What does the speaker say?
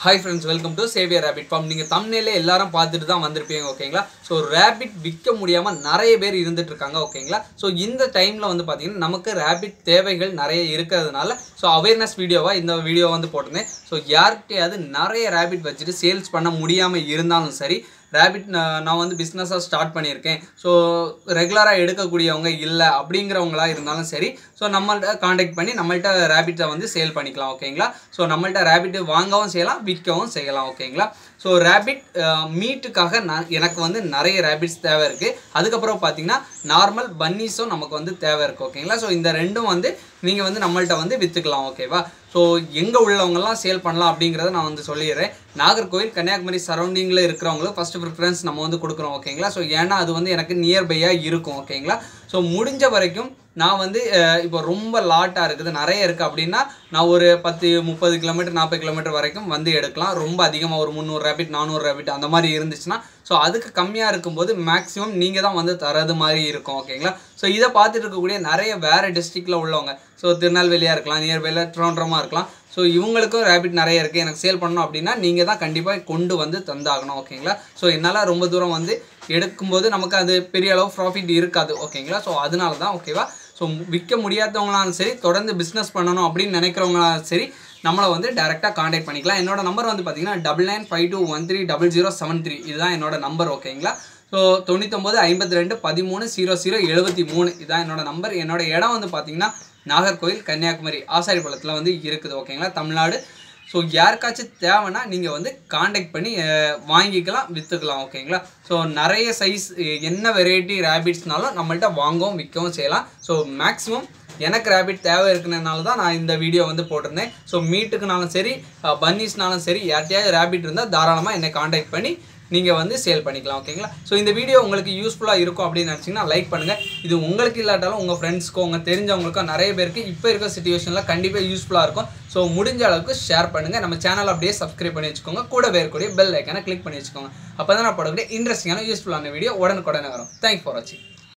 hi friends welcome to Xavier rapid farm நீங்கள் தமிழ்நிலே எல்லாரும் பார்த்துட்டு தான் வந்திருப்பீங்க ஓகேங்களா ஸோ ரேபிட் விற்க முடியாமல் நிறைய பேர் இருந்துட்டு இருக்காங்க ஓகேங்களா ஸோ இந்த டைமில் வந்து பார்த்தீங்கன்னா நமக்கு ரேபிட் தேவைகள் நிறைய இருக்கிறதுனால ஸோ அவேர்னஸ் வீடியோவாக இந்த வீடியோ வந்து போட்டிருந்தேன் ஸோ யார்கிட்டயாவது நிறைய ரேபிட் வச்சுட்டு சேல்ஸ் பண்ண முடியாமல் இருந்தாலும் சரி ரேபிட் நான் வந்து பிஸ்னஸாக ஸ்டார்ட் பண்ணியிருக்கேன் ஸோ ரெகுலராக எடுக்கக்கூடியவங்க இல்லை அப்படிங்கிறவங்களா இருந்தாலும் சரி ஸோ நம்மள்ட்ட காண்டாக்ட் பண்ணி நம்மள்ட்ட ரேபிட்டை வந்து சேல் பண்ணிக்கலாம் ஓகேங்களா ஸோ நம்மள்ட்ட ரேபிட் வாங்கவும் செய்யலாம் விற்கவும் செய்யலாம் ஓகேங்களா ஸோ ரேபிட் மீட்டுக்காக நான் எனக்கு வந்து நிறைய ரேபிட்ஸ் தேவை இருக்குது அதுக்கப்புறம் பார்த்தீங்கன்னா நார்மல் பன்னீஸும் நமக்கு வந்து தேவை இருக்குது ஓகேங்களா ஸோ இந்த ரெண்டும் வந்து நீங்கள் வந்து நம்மள்ட்ட வந்து விற்றுக்கலாம் ஓகேவா ஸோ எங்கே உள்ளவங்கலாம் சேல் பண்ணலாம் அப்படிங்கிறத நான் வந்து சொல்லிடுறேன் நாகர்கோவில் கன்னியாகுமரி சரௌண்டிங்கில் இருக்கிறவங்களுக்கு ஃபஸ்ட்டு ப்ரிஃபரன்ஸ் நம்ம வந்து கொடுக்குறோம் ஓகேங்களா ஸோ ஏன்னா அது வந்து எனக்கு நியர்பையாக இருக்கும் ஓகேங்களா ஸோ முடிஞ்ச வரைக்கும் நான் வந்து அஹ், இப்போ ரொம்ப லாட்டாக இருக்குது நிறைய இருக்குது அப்படின்னா நான் ஒரு பத்து முப்பது கிலோமீட்டர் நாற்பது கிலோமீட்டர் வரைக்கும் வந்து எடுக்கலாம் ரொம்ப அதிகமாக ஒரு முந்நூறு ரேபிட் நானூறு ரேபிட் அந்த மாதிரி இருந்துச்சுன்னா ஸோ அதுக்கு கம்மியாக இருக்கும்போது மேக்ஸிமம் நீங்கள் தான் வந்து தரது மாதிரி இருக்கும் ஓகேங்களா ஸோ இதை பார்த்துட்டு இருக்கக்கூடிய நிறைய வேறு டிஸ்ட்ரிக்டில் உள்ளவங்க ஸோ திருநெல்வேலியாக இருக்கலாம் நியர்பையில் ட்ரோன்றமாக இருக்கலாம் ஸோ இவங்களுக்கும் ரேபிட் நிறைய இருக்குது எனக்கு சேல் பண்ணணும் அப்படின்னா நீங்கள் தான் கண்டிப்பாக கொண்டு வந்து தந்தாகணும் ஓகேங்களா ஸோ என்னால் ரொம்ப தூரம் வந்து எடுக்கும்போது நமக்கு அது பெரிய அளவு ப்ராஃபிட் இருக்காது ஓகேங்களா ஸோ அதனால தான் ஓகேவா ஸோ விற்க முடியாதவங்களாலும் சரி தொடர்ந்து பிஸ்னஸ் பண்ணணும் அப்படின்னு நினைக்கிறவங்களாலும் சரி நம்மளை வந்து டேரெக்டாக காண்டாக்ட் பண்ணிக்கலாம் என்னோட நம்பர் வந்து பார்த்தீங்கன்னா double nine five two one three double zero seven three இதுதான் என்னோட நம்பர் ஓகேங்களா ஸோ தொண்ணூத்தொம்பது ஐம்பத்தி ரெண்டு பதிமூணு ஜீரோ ஜீரோ எழுபத்தி மூணு இதான் என்னோட நம்பர் என்னோட இடம் வந்து பார்த்தீங்கன்னா நாகர்கோவில் கன்னியாகுமரி ஆசாரிப்பள்ளத்தில் வந்து இருக்குது ஓகேங்களா தமிழ்நாடு ஸோ யாருக்காச்சும் தேவைன்னா நீங்கள் வந்து காண்டாக்ட் பண்ணி அஹ், வாங்கிக்கலாம் விற்றுக்கலாம் ஓகேங்களா ஸோ நிறைய சைஸ் என்ன வெரைட்டி ரேபிட்ஸ்னாலும் நம்மள்ட்ட வாங்கவும் விற்கவும் செய்யலாம் ஸோ மேக்ஸிமம் எனக்கு ரேபிட் தேவை இருக்கிறனால தான் நான் இந்த வீடியோ வந்து போட்டிருந்தேன் ஸோ மீட்டுக்குனாலும் சரி பன்னீஸ்னாலும் சரி யார்கிட்டயாவது ரேபிட் இருந்தால் தாராளமாக என்னை காண்டாக்ட் பண்ணி நீங்கள் வந்து சேல் பண்ணிக்கலாம் ஓகேங்களா ஸோ இந்த வீடியோ உங்களுக்கு யூஸ்ஃபுல்லாக இருக்கும் அப்படின்னு நினச்சிங்கன்னா லைக் பண்ணுங்கள் இது உங்களுக்கு இல்லாட்டாலும் உங்கள் ஃப்ரெண்ட்ஸ்க்கோ உங்கள் தெரிஞ்சவங்களுக்கோ நிறைய பேருக்கு இப்போ இருக்க சுச்சுவேஷனில் கண்டிப்பாக யூஸ்ஃபுல்லாக இருக்கும் ஸோ முடிஞ்ச அளவுக்கு ஷேர் பண்ணுங்கள் நம்ம சேனல் அப்படியே சப்ஸ்கிரைப் பண்ணி வச்சுக்கோங்க கூட இருக்கக்கூடிய பெல் ஐக்கானை கிளிக் பண்ணி வச்சுக்கோங்க அப்போ தான் நான் போடக்கூடிய இன்ட்ரெஸ்டிங்கான யூஸ்ஃபுல்லான வீடியோ உடனுக்குடனே வரும் தேங்க்ஸ் ஃபார் வாட்சிங்